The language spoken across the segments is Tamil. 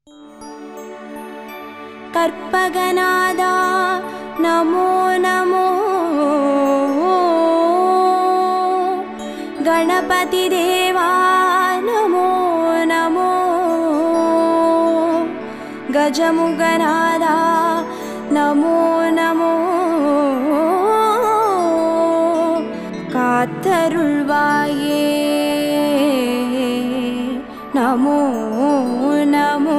கற்பகநாதா நமோ நமோ கணபதி தேவா நமோ நமோ கஜமுகநாதா நமோ நமோ காத்தருள்வாயே நமோ நமோ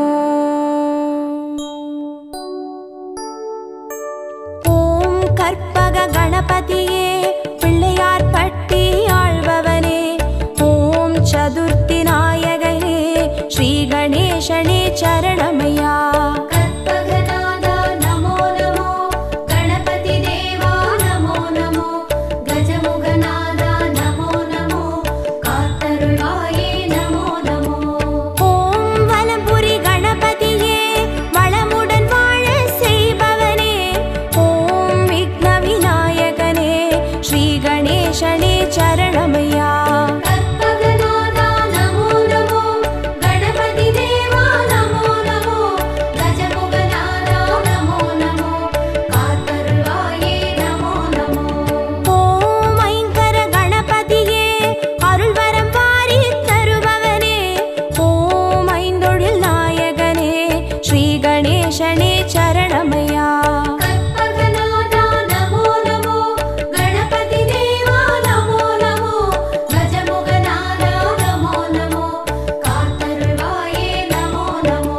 ஓம் கற்பக கணபதியே பிள்ளையார் பட்டி ஆழ்பவனே ஓம் சதுர்த்தி நாயகனே ஸ்ரீ கணேசனே சரணமையா கற்பகநாதா நமோ நமோ கணபதி தேவா நமோ நமோ கஜமுகநாதா நமோ நமோ காத்தருள்வாயே நமோ நமோ ஓம் வலம்புரி கணபதியே வளமுடன் வாழ செய்பவனே ஓம் விக்ன விநாயகனே ஸ்ரீ கணேசனே சரணமையா கற்பகநாதா நமோ நமோ கணபதி தேவா நமோ நமோ கஜமுகநாதா நமோ நமோ காத்தருள்வாயே நமோ நமோ ஓம் ஐங்கர கணபதியே அருள்வரம் வாரி தருபவனே ஓம் ஐந்தொழில் நாயகனே ஸ்ரீ கணேசனே சரணமையா கற்பகநாதா நமோ நமோ கணபதி தேவா நமோ நமோ கஜமுகநாதா நமோ நமோ காத்தருள்வாயே நமோ நமோ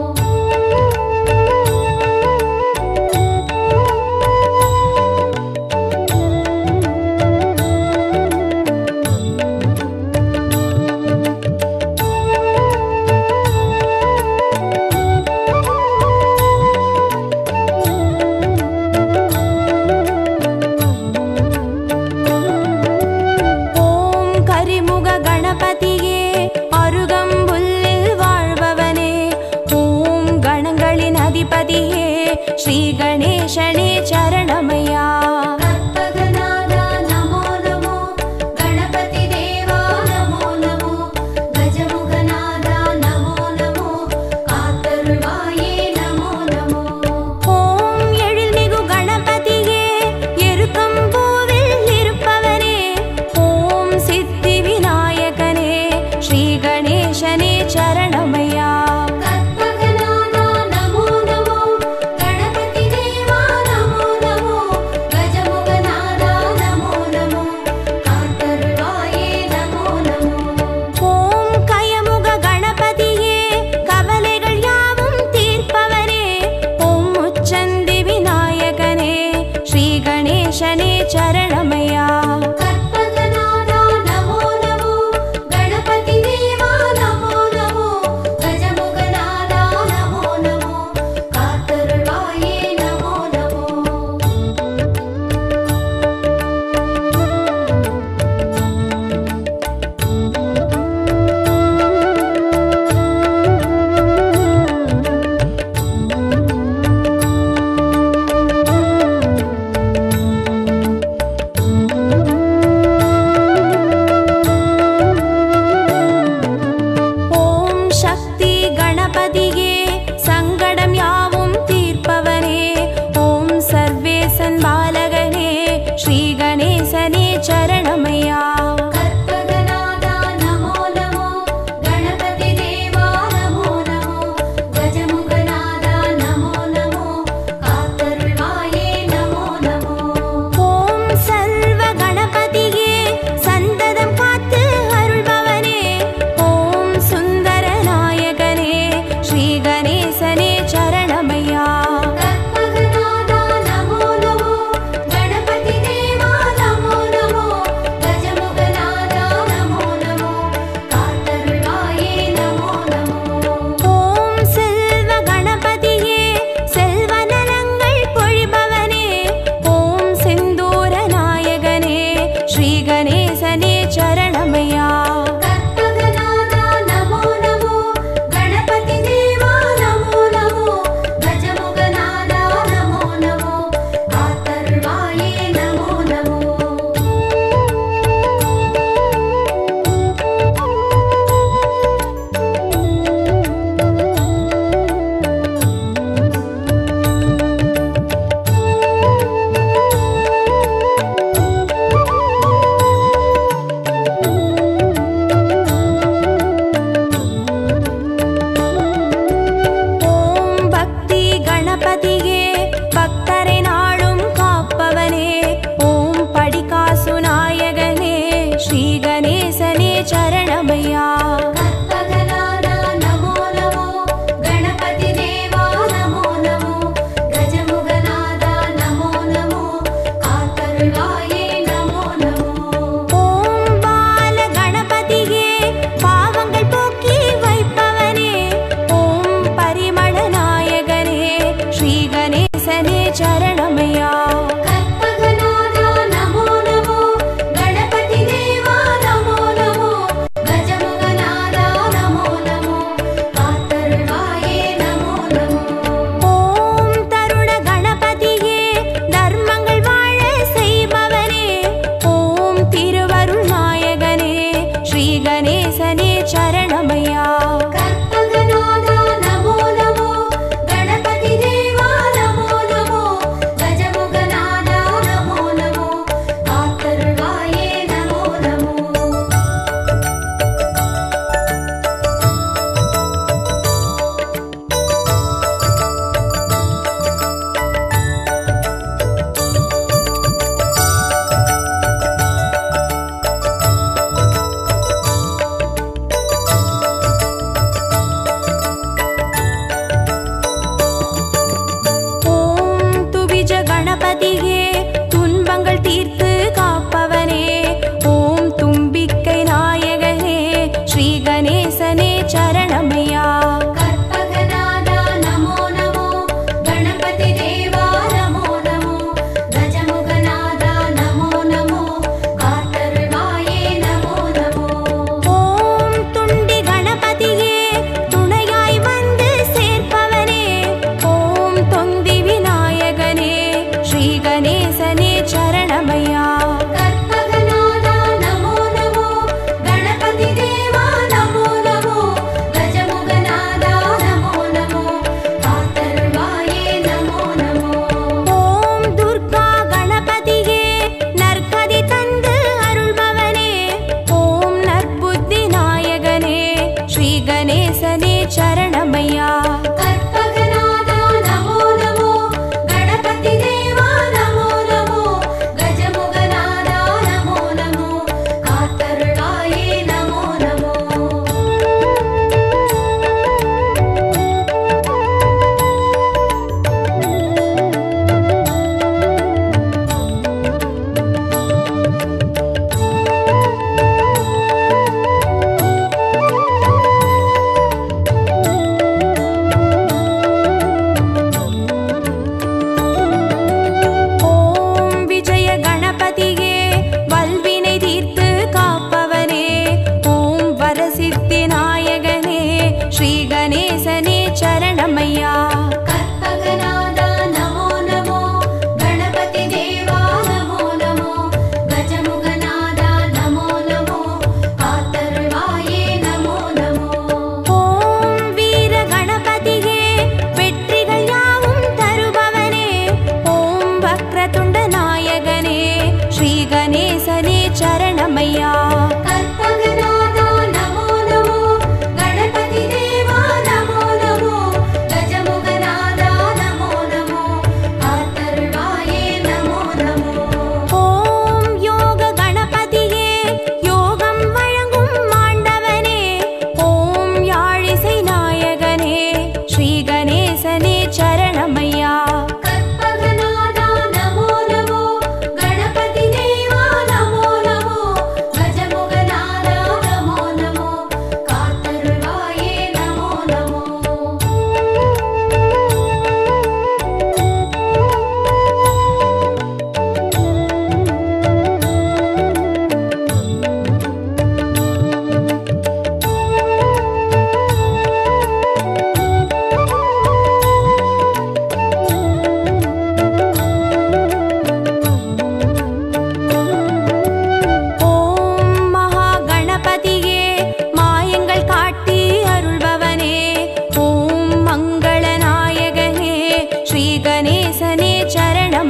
ஓம் கரிமுக கணபதியே அருகம்புல்லில் வாழ்பவனே ஓம் கணங்களின் அதிபதியே ஸ்ரீ கணேசனே சரணமையா கற்பகநாதா நமோ நமோ கணபதி தேவா நமோ நமோ கஜமுகநாதா நமோ நமோ காத்தருள்வாயே நமோ நமோ ஓம் எழில்மிகு கணபதியே எருக்கம்பூவில் இருப்பவனே ஓம் சித்தி விநாயகனே ஸ்ரீ கணேசனே சரணமையா கற்பகநாதா நமோ நமோ கணபதி தேவா நமோ நமோ கஜமுகநாதா நமோ நமோ காத்தருள்வாயே நமோ நமோ ஓம் கயமுக கணபதியே கவலைகள் யாவும் தீர்ப்பவனே ஓம் முச்சந்தி விநாயகனே ஸ்ரீ கணேசனே சரணமையா கற்பகநாதா நமோ நமோ கணபதி தேவா நமோ நமோ கஜமுகநாதா நமோ நமோ காத்தருள்வாயே நமோ நமோ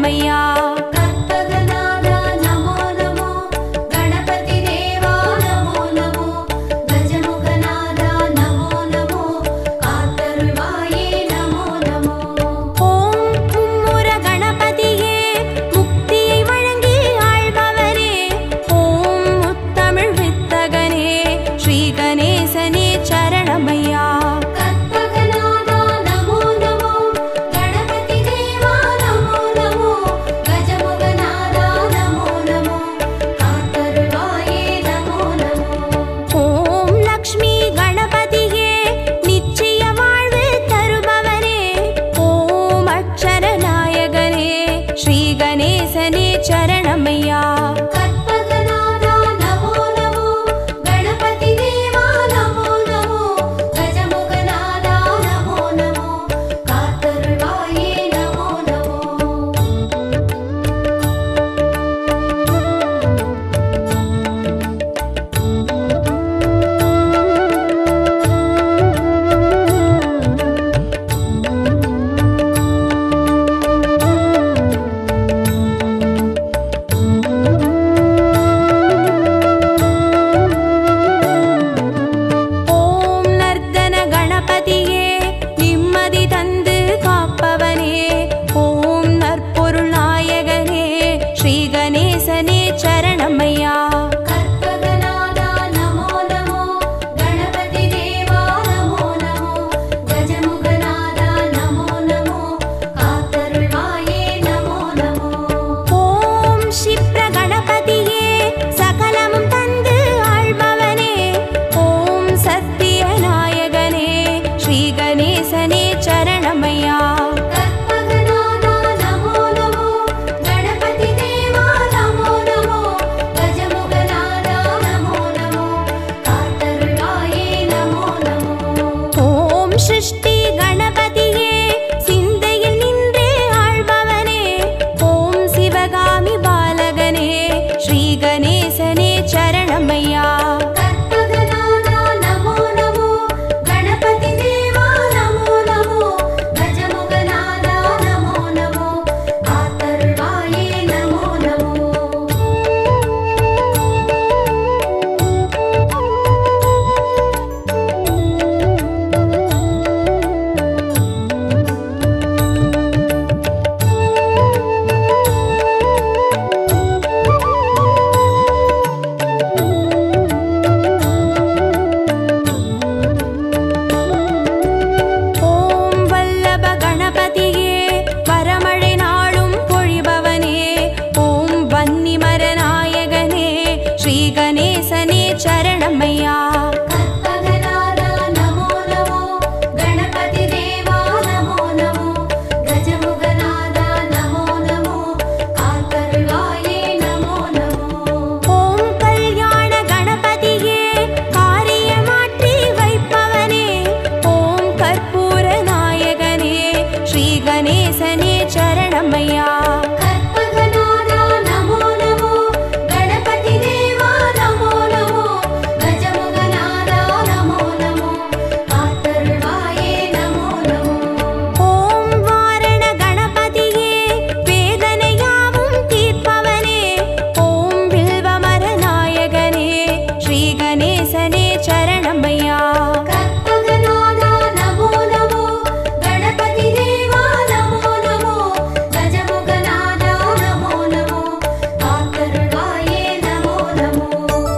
சரணமையா கற்பகநாதா நமோ நமோ கணபதி தேவா நமோ நமோ கஜமுகநாதா நமோ நமோ காத்தருள்வாயே நமோ நமோ ஓம் மும்முர கணபதியே முக்தியை வழங்கி ஆள்பவரே ஓம் முத்தமிழ் வித்தகனே ஸ்ரீ கணேசனே சரணமையா கற்பகநாதா நமோ நமோ கணபதி தேவா நமோ நமோ கஜமுகநாதா நமோ நமோ காத்தருள்வாயே நமோ நமோ ஓம் லக்ஷ்மி கணபதியே நிச்சய வாழ்வு தருபவரே ஓம் அக்ஷர நாயகனே ஸ்ரீ கணேசனே சரணமையா கற்பகநாதா நமோ நமோ கணபதி தேவா நமோ நமோ கஜமுகநாதா நமோ நமோ காத்தருள்வாயே நமோ நமோ ஓம் நர்தன கணபதியே நிம்மதி தந்து காப்பவனே ஓம் நற்பொருள் நாயகனே ஸ்ரீ கணேசனே சரணமையா கற்பகநாதா நமோ நமோ கணபதி தேவா நமோ நமோ கஜமுகநாதா நமோ நமோ காத்தருள்வாயே நமோ நமோ ஓம் க்ஷிப்ர கணபதியே சகலமும் தந்து ஆள்பவனே ஓம் சத்திய நாயகனே ஸ்ரீ கணேசனே சரணமையா கற்பகநாதா நமோ நமோ கணபதி தேவா நமோ நமோ கஜமுகநாதா நமோ நமோ காத்தருள்வாயே நமோ நமோ ஓம் சிருஷ்டி கணபதியே சிந்தையில் நின்றே ஆள்பவனே ஓம் சிவகாமி பாலகனே ஸ்ரீ கணேசனே சரணமையா கற்பகநாதா நமோ நமோ கணபதி தேவா நமோ நமோ கஜமுகநாதா நமோ நமோ காத்தருள்வாயே நமோ நமோ ஓம் வல்லப கணபதியே வரமழை நாளும் பொழிபவனே ஓம் வன்னிமர நாயகனே ஸ்ரீ கணேசனே சரணமையா கற்பகநாதா நமோ நமோ கணபதி தேவா நமோ நமோ கஜமுகநாதா நமோ நமோ காத்தருள்வாயே நமோ நமோ ஓம் கல்யாண கணபதியே காரியமாற்றி வைப்பவனே ஓம் கற்பூர நாயகனே ஸ்ரீ கணேசனே சரணமையா கற்பகநாதா நமோ நமோ கணபதி தேவா நமோ நமோ கஜமுகநாதா நமோ நமோ காத்தருள்வாயே நமோ நமோ ஓம் வாரண கணபதியே வேதனையாவும் தீர்ப்பவனே ஓம் வில்வமர நாயகனே ஸ்ரீ கணேசனே சரணமையா கற்பகநாதா நமோ நமோ கணபதி தேவா நமோ நமோ கஜமுகநாதா நமோ நமோ காத்தருள்வாயே நமோ நமோ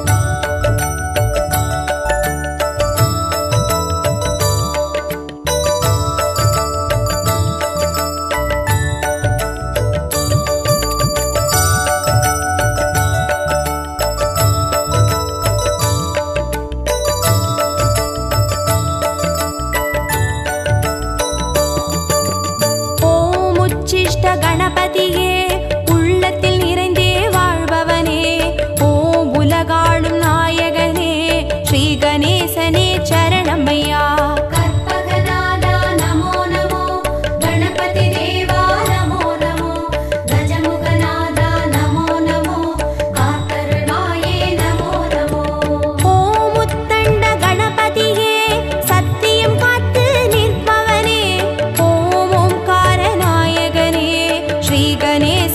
ஓம் உச்சிஷ்ட கணபதியே உள்ளத்தில் நிறைந்தே வாழ்பவனே ஓம் உலகாளும் நாயகனே ஸ்ரீ கணேசனே சரணமையா கற்பகநாதா நமோ நமோ கணபதி தேவா நமோ நமோ கஜமுகநாதா நமோ நமோ காத்தருள்வாயே நமோ நமோ ஓம் முத்தண்ட கணபதியே சத்தியம் காத்து நிற்பவனே ஓம் ஓம்கார நாயகனே ஸ்ரீ கணேச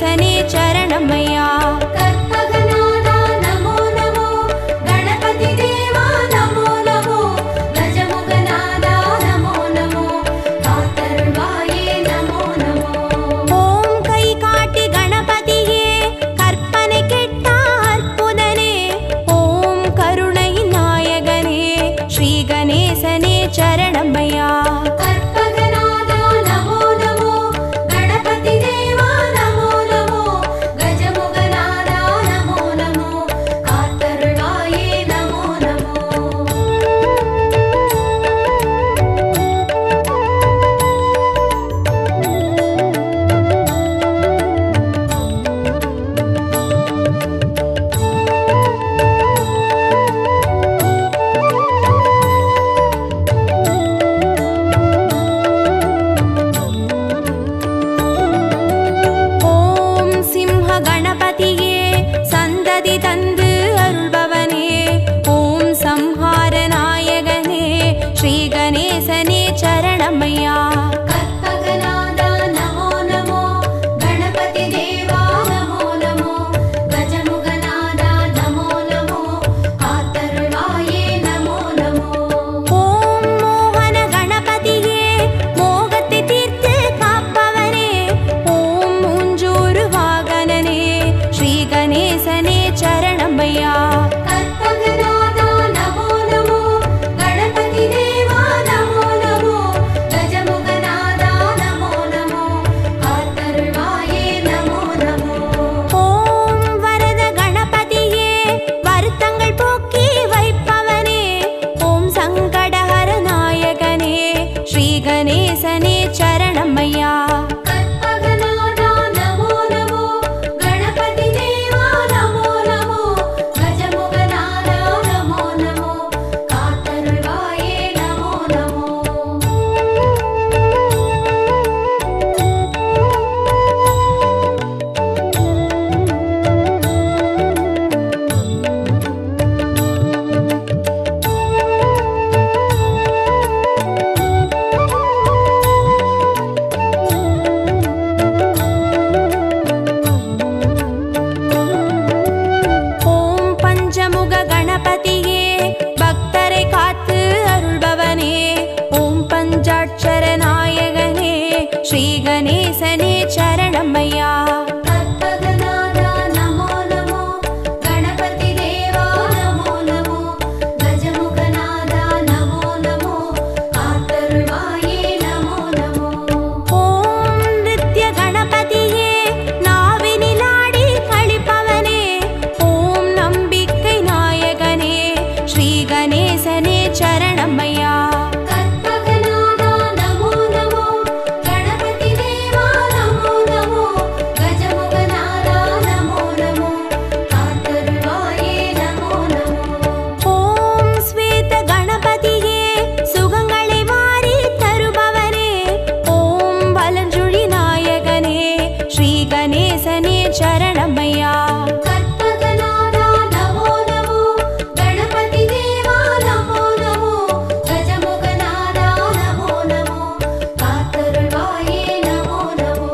கணேசனே சரணமையா கற்பகநாதா நமோ நமோ கணபதி தேவா நமோ நமோ கஜமுகநாதா நமோ நமோ காத்தருள்வாயே நமோ நமோ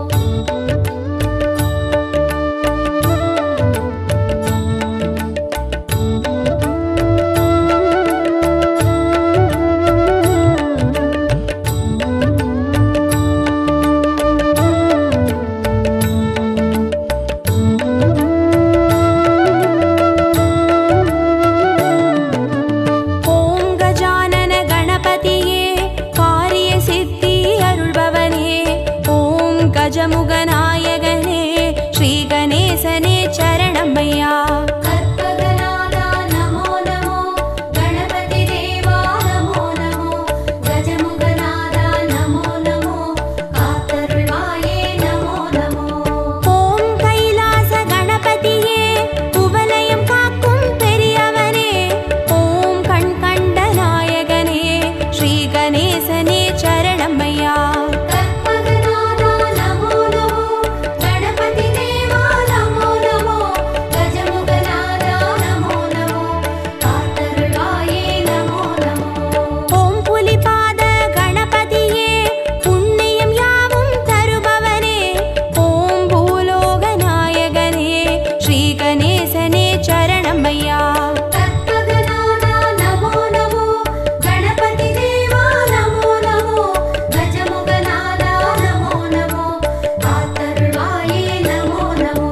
ஓம் கஜானன கணபதியே காரிய சித்தி அருள்பவனே ஓம் கஜமுகநாயகனே ஸ்ரீ கணேசனே சரணமையா கற்பகநாதா நமோ நமோ கணபதி தேவா நமோ நமோ கஜமுகநாதா நமோ நமோ காத்தருள்வாயே நமோ நமோ ஓம் கைலாச கணபதியே குவலயம் காக்கும் பெரியவனே ஓம் கண் கண்ட நாயகனே ஸ்ரீ கணேசனே சரணமையா கற்பகநாதா நமோ நமோ கணபதி தேவா நமோ நமோ கஜமுகநாதா நமோ நமோ காத்தருள்வாயே நமோ நமோ ஓம் புலிபாத கணபதியே புண்ணியம் யாவும் தருபவனே ஓம் பூலோக நாயகனே ஸ்ரீ கணேசனே சரணமையா கற்பகநாதா நமோ நமோ கணபதி தேவா நமோ நமோ கஜமுகநாதா நமோ நமோ காத்தருள்வாயே நமோ நமோ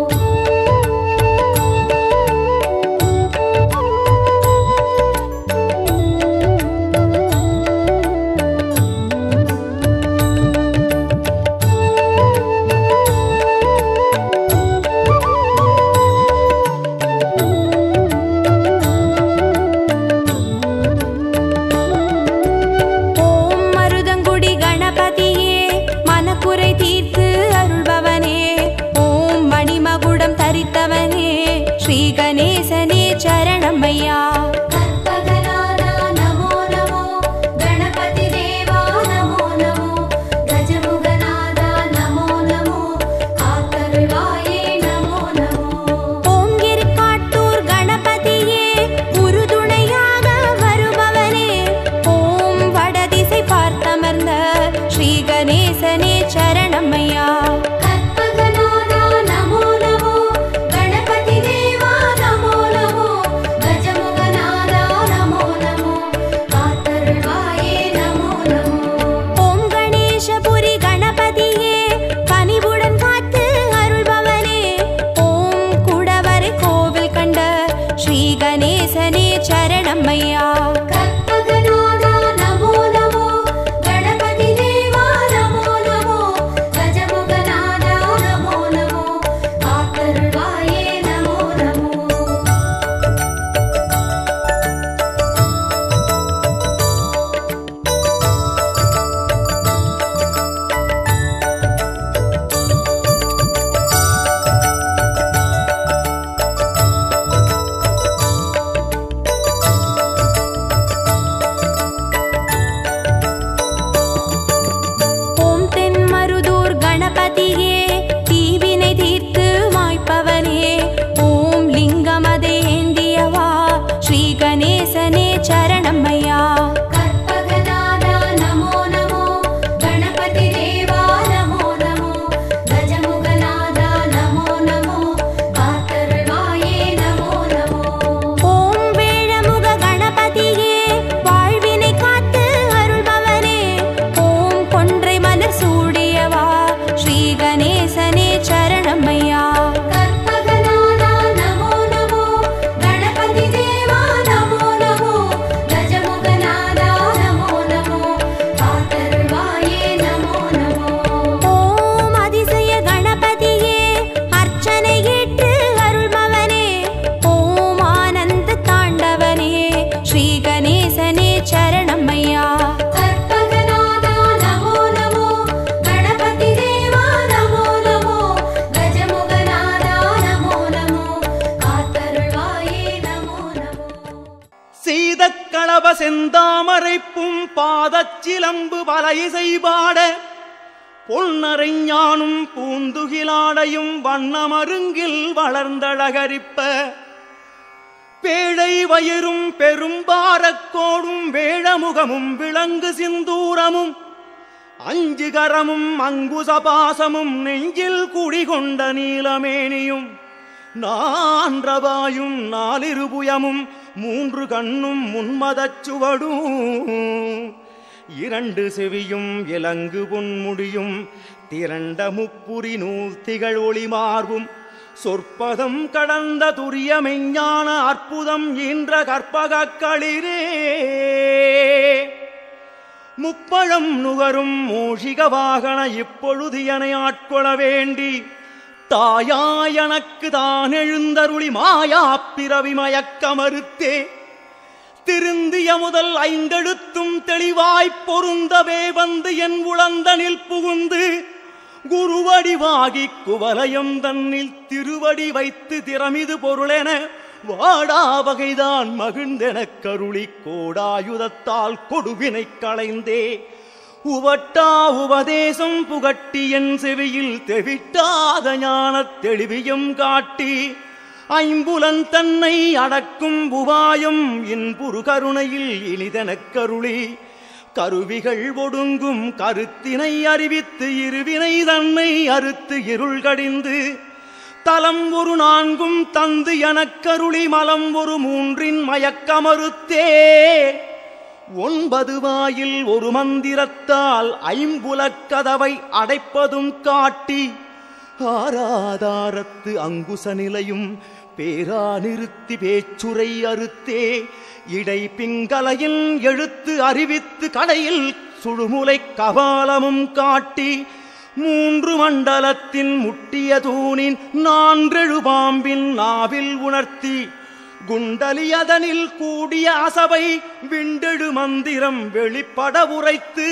ஓம் மருதங்குடி கணபதியே மனக்குறை தீர்த்து அருள்பவனே ஓம் மணிமகுடம் தரித்தவனே ஸ்ரீ கணேசனே சரணமையா கற்பகநாதா நமோ நமோ கணபதி தேவா நமோ நமோ கஜமுகநாதா நமோ நமோ காத்தருள்வாயே நமோ நமோ ஓம் கிருக்காட்டூர் கணபதியே உறுதுணையாக வருபவனே ஓம் வடதிசை பார்த்தமர்ந்த ஸ்ரீ கணேசனே சரணமையா கற்பகநாதா நமோ நமோ கணபதி தேவா நமோ நமோ கஜமுகநாதா நமோ நமோ காத்தருள்வாயே நமோ நமோ ஓம் கணேசபுரி கணபதியே கனிவுடன் காத்து அருள்பவனே ஓம் குடவரை கோவில் கண்ட ஸ்ரீ கணேசனே சரணமையா கற்பகநாதா நமோ நமோ கணபதி தேவா நமோ நமோ கஜமுகநாதா நமோ நமோ காத்தருள்வாயே நமோ நமோ ஓம் தென்மருதூர் கணபதியே தீவினை தீர்த்து மாய்ப்பவனே ஓம் லிங்கமதை ஏந்தியவா ஸ்ரீ கணேசனே சரணமையா கற்பகநாதா நமோ நமோ கணபதி தேவா நமோ நமோ கஜமுகநாதா நமோ நமோ காத்தருள்வாயே நமோ நமோ ஓம் வேழமுக கணபதியே வாழ்வினை காத்து அருள்பவனே ஓம் கொன்றை மலர் சூடியவா ஸ்ரீ கணேசனே சரணமையா கற்பகநாதா நமோ நமோ கணபதி தேவா நமோ நமோ கஜமுகநாதா நமோ நமோ காத்தருள்வாயே நமோ நமோ ஓம் அதிசய கணபதியே அர்ச்சனை ஏற்று அருள்பவனே ஓம் ஆனந்த தாண்டவனே ஸ்ரீ கணேசனே சரணமையா கற்பகநாதா நமோ நமோ கணபதி தேவா நமோ நமோ கஜமுகநாதா நமோ நமோ காத்தருள்வாயே நமோ நமோ சீதக்களப செந்தாமரைப்பும் பாதச்சிலம்பு பல இசைபாட பொன்னரைஞானும் பூந்துகிலாடையும் வண்ணமருங்கில் வளர்ந்தழகரிப்ப பேழை வயிறும் பெரும்பாரக்கோடும் வேழமுகமும் விலங்கு சிந்தூரமும் அஞ்சு கரமும் அங்குசபாசமும் நெஞ்சில் குடிகொண்ட நீலமேனியும் நான்றவாயும் நாலிருபுயமும் மூன்று கண்ணும் முன்மதச் சுவடும் இரண்டு செவியும் இலங்கு பொன்முடியும் திரண்ட முப்புரி நூல் திகழ் ஒளி மார்பும் சொற்பதம் கடந்த துரிய மெஞ்ஞான அற்புதம் ஈன்ற கற்பகக் களிரே முப்பழம் நுகரும் மூஷிக வாகன இப்பொழுது என ஆட்கொள்ள வேண்டி தாயாயனக்கு தான் எழுந்தருளி மாயா பிறவி மயக்க மறுத்தே திருந்திய முதல் ஐந்தெழுத்தும் தெளிவாய்ப் பொருந்தவே வந்து என் உளந்தனில் புகுந்து குருவடிவாகி குவலயம் தன்னில் திருவடி வைத்து திறமிது பொருளென வாடா வகைதான் மகிழ்ந்தெனக் கருளி கோடாயுதத்தால் கொடுவினை களைந்தே உவட்டா உபதேசம் புகட்டி என் செவியில் தெவிட்டாத ஞானத் தெளிவியும் காட்டி ஐம்புலன் தன்னை அடக்கும் உபாயம் இன்புரு கருணையில் இனிதெனக் கருளி கருவிகள் ஒடுங்கும் கருத்தினை அறிவித்து இருவினை தன்னை அறுத்து இருள் கடிந்து தலம் ஒரு நான்கும் தந்து எனக் கருளி மலம் ஒரு மூன்றின் மயக்கமறுத்தே ஒன்பது வாயில் ஒரு மந்திரத்தால் ஐம்புலக் கதவை அடைப்பதும் காட்டி ஆராதாரத்து அங்குச நிலையும் பேரா நிறுத்தி பேச்சுரை அறுத்தே இடை பிங்கலையின் எழுத்து அறிவித்து கடையில் சுழுமுலை கபாலமும் காட்டி மூன்று மண்டலத்தின் முட்டிய தூணின் நான்றெழு பாம்பின் நாவில் உணர்த்தி குண்டலியதனில் கூடிய அசபை விண்டெழு மந்திரம் வெளிப்பட உரைத்து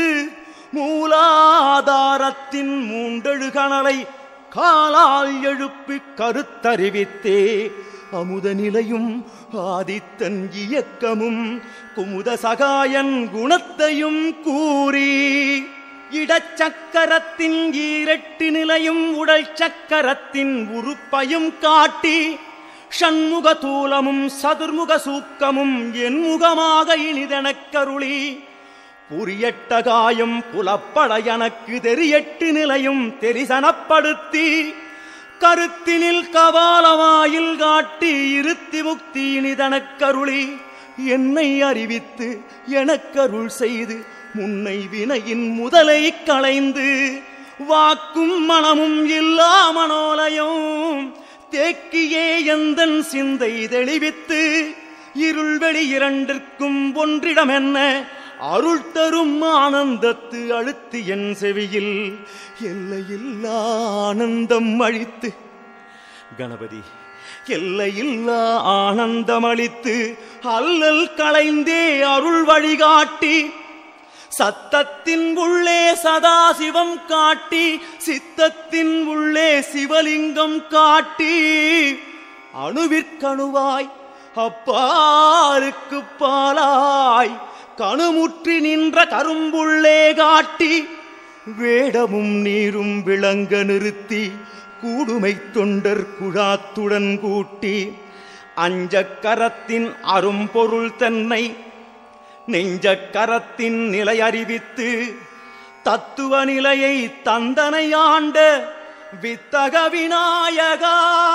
மூலாதாரத்தின் மூண்டெழு கணலை காலால் எழுப்பி கருத்தறிவித்தே அமுத நிலையும் ஆதித்தன் இயக்கமும் குமுத சகாயன் குணத்தையும் கூறி இடச்சக்கரத்தின் ஈரெட்டு நிலையும் உடல் சக்கரத்தின் உறுப்பையும் காட்டி ஷண்முக தூலமும் சதுர்முக சூக்கமும் என் முகமாக இனிதெனக் கருளி புரியட்ட காயம் புலப்பட எனக்கு தெரியட்டு நிலையும் தெரிசனப்படுத்தி கருத்தினில் கபாலவாயில் காட்டி இருத்தி முக்தி இனிதனக் கருளி என்னை அறிவித்து எனக்கருள் செய்து முன்னை வினையின் முதலை களைந்து வாக்கும் மனமும் இல்லா மனோலயம் தேக்கியே எந்தன் சிந்தை தெளிவித்து இருள் வெளி இரண்டிற்கும் ஒன்றிடம் என்ன அருள் தரும் ஆனந்தத்து அழுத்து என் செவியில் எல்லையில்லா ஆனந்தம் அழித்து கணபதி எல்லையில்லா ஆனந்தம் அளித்து அல்லல் களைந்தே அருள் வழிகாட்டி சத்தத்தின் உள்ளே சதாசிவம் காட்டி சித்தத்தின் உள்ளே சிவலிங்கம் காட்டி அணுவிற்கணுவாய் அப்பாருக்கு பாலாய் கணுமுற்றி நின்ற கரும்புள்ளே காட்டி வேடமும் நீரும் விளங்க நிறுத்தி கூடுமை தொண்டர் குழாத்துடன் கூட்டி அஞ்சக்கரத்தின் அரும்பொருள் தன்னை நெஞ்சக்கரத்தின் நிலை அறிவித்து தத்துவ நிலையை தந்தனை ஆண்ட வித்தக விநாயகா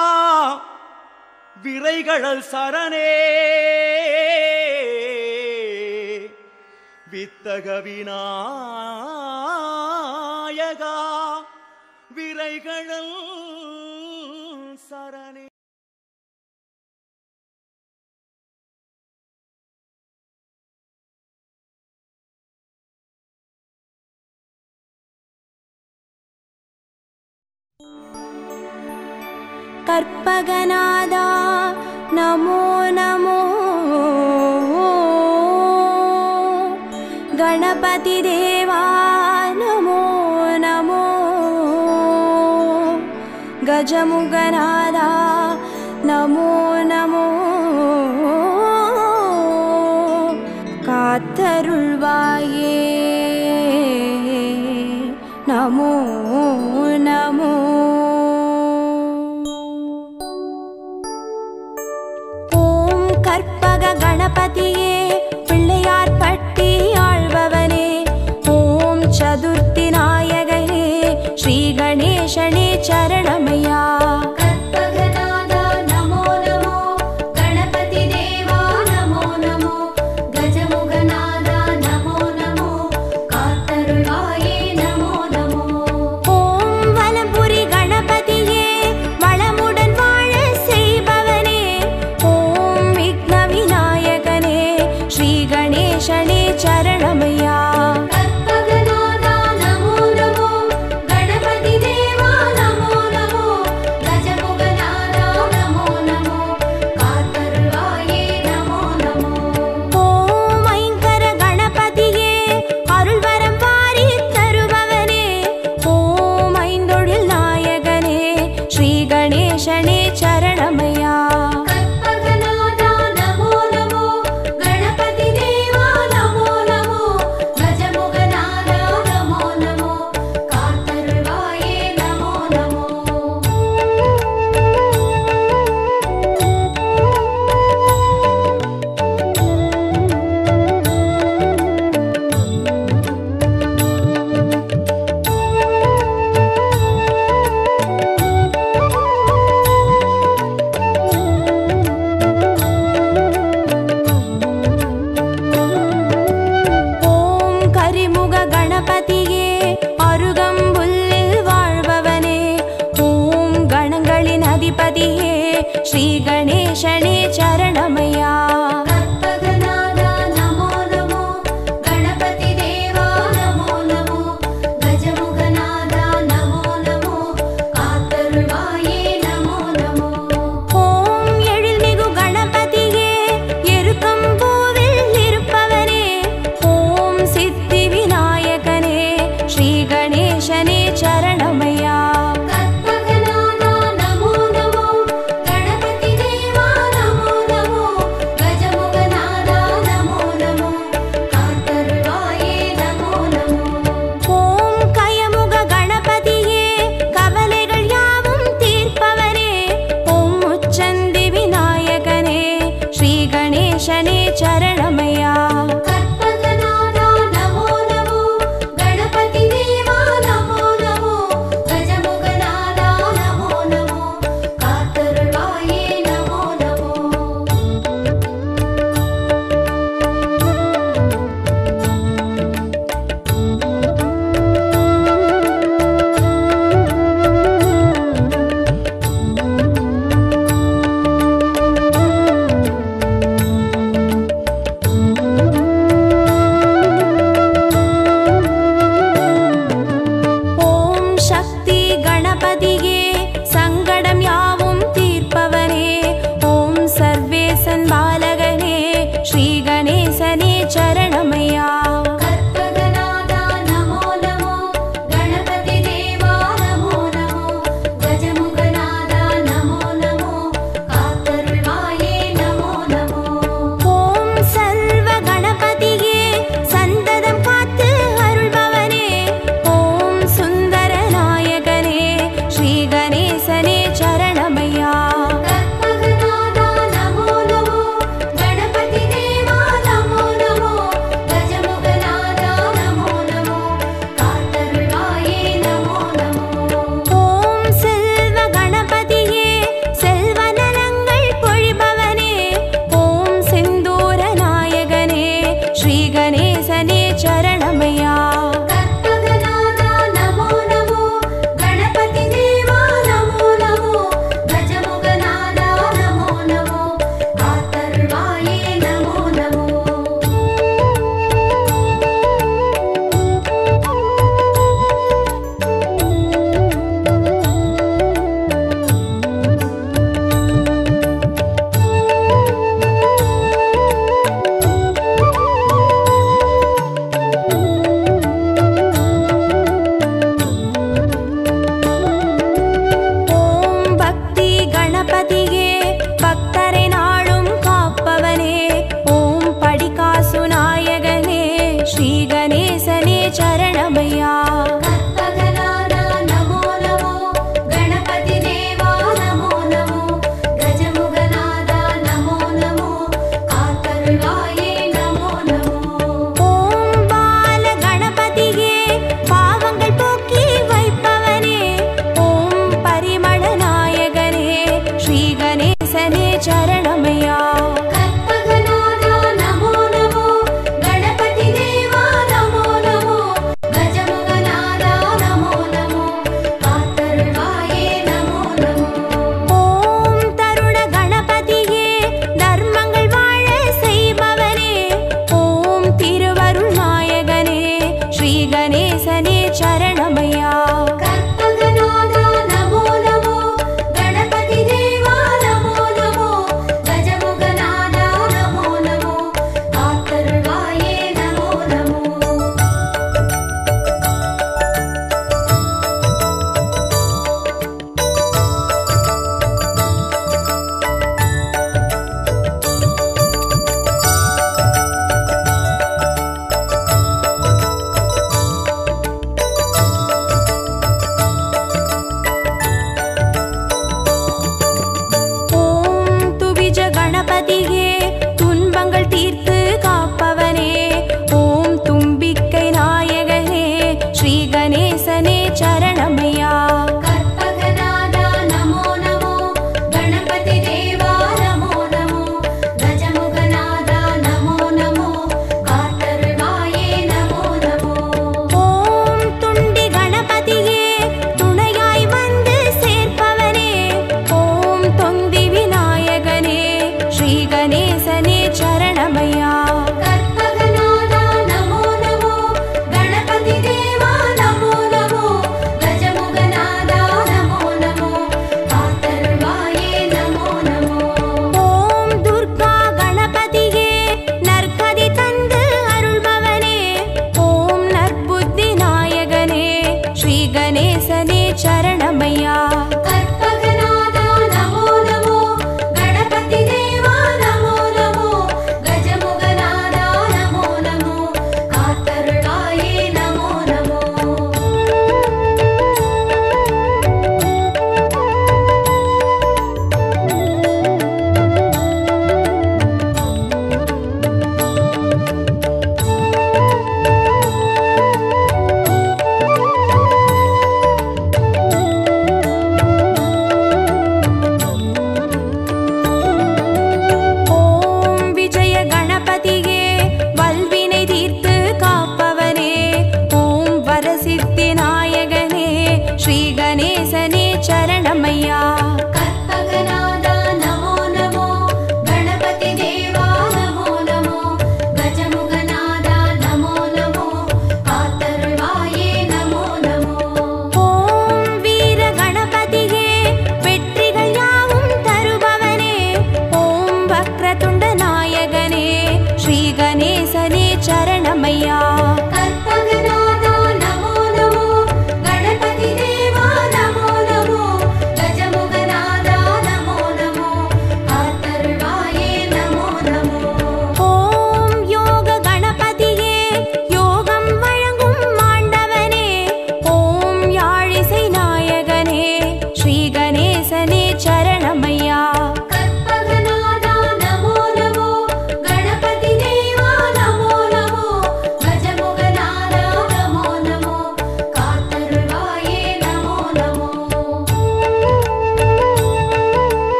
விரைகழல் சரணே வித்தக விநாயகா விரைகழல் சரணே கற்பகநாதா நமோ நமோ கணபதி தேவா நமோ நமோ கஜமுகநாதா நமோ நமோ காத்தருள்வாயே நமோ நமோ நமோ ஓம் கற்பக கணபதியே பிள்ளையார் பட்டி ஆழ்பவனே ஓம் சதுர்த்தி நாயகனே ஸ்ரீ கணேசனே சரணமையா கற்பகநாதா நமோ நமோ கணபதி தேவா நமோ நமோ கஜமுகநாதா நமோ நமோ காத்தருள்வாயே நமோ நமோ ஓம் வலம்புரி கணபதியே வளமுடன் வாழ செய்பவனே ஓம் விக்ன விநாயகனே ஸ்ரீ கணேசனே சரணமையா கற்பகநாதா நமோ நமோ கணபதி தேவா நமோ நமோ கஜமுகநாதா நமோ நமோ காத்தருள்வாயே நமோ நமோ ஓம் ஐங்கர கணபதியே அருள்வரம் வாரி தருபவனே ஓம் ஐந்தொழில் நாயகனே ஸ்ரீ கணேசனே சரணமையா கற்பகநாதா நமோ நமோ கணபதி தேவா நமோ நமோ கஜமுகநாதா நமோ நமோ காத்தருள்வாயே நமோ நமோ ஓம் கரிமுக கணபதியே அருகம்புல்லில் வாழ்பவனே ஓம் கணங்களின் அதிபதியே ஸ்ரீ கணேசனே சரணமையா கற்பகநாதா நமோ நமோ கணபதி தேவா நமோ நமோ கஜமுகநாதா நமோ நமோ காத்தருள்வாயே நமோ நமோ ஓம் எழில்மிகு கணபதியே எருக்கம்பூவில் இருப்பவனே ஓம் சித்தி விநாயகனே ஸ்ரீ கணேசனே சரணமையா கற்பகநாதா நமோ நமோ கணபதி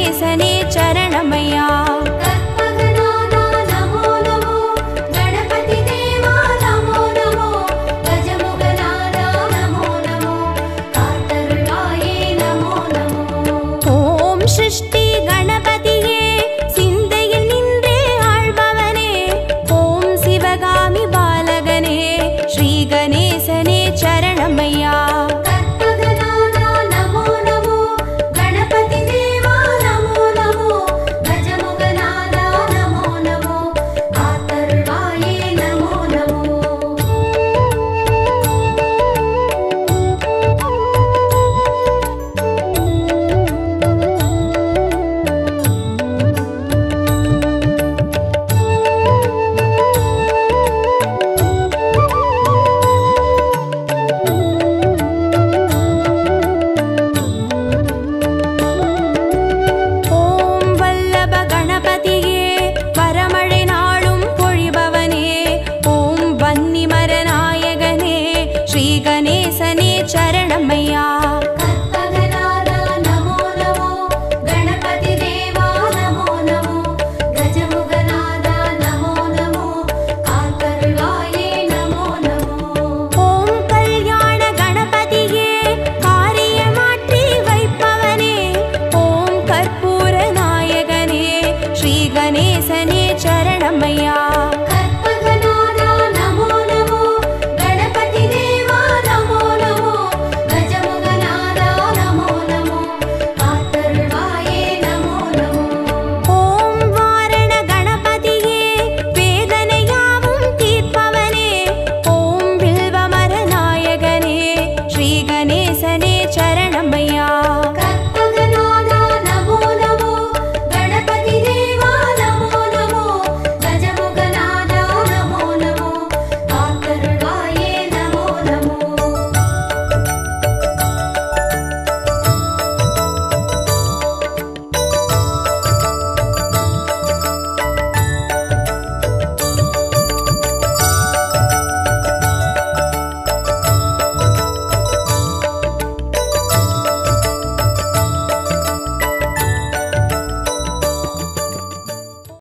நேசனே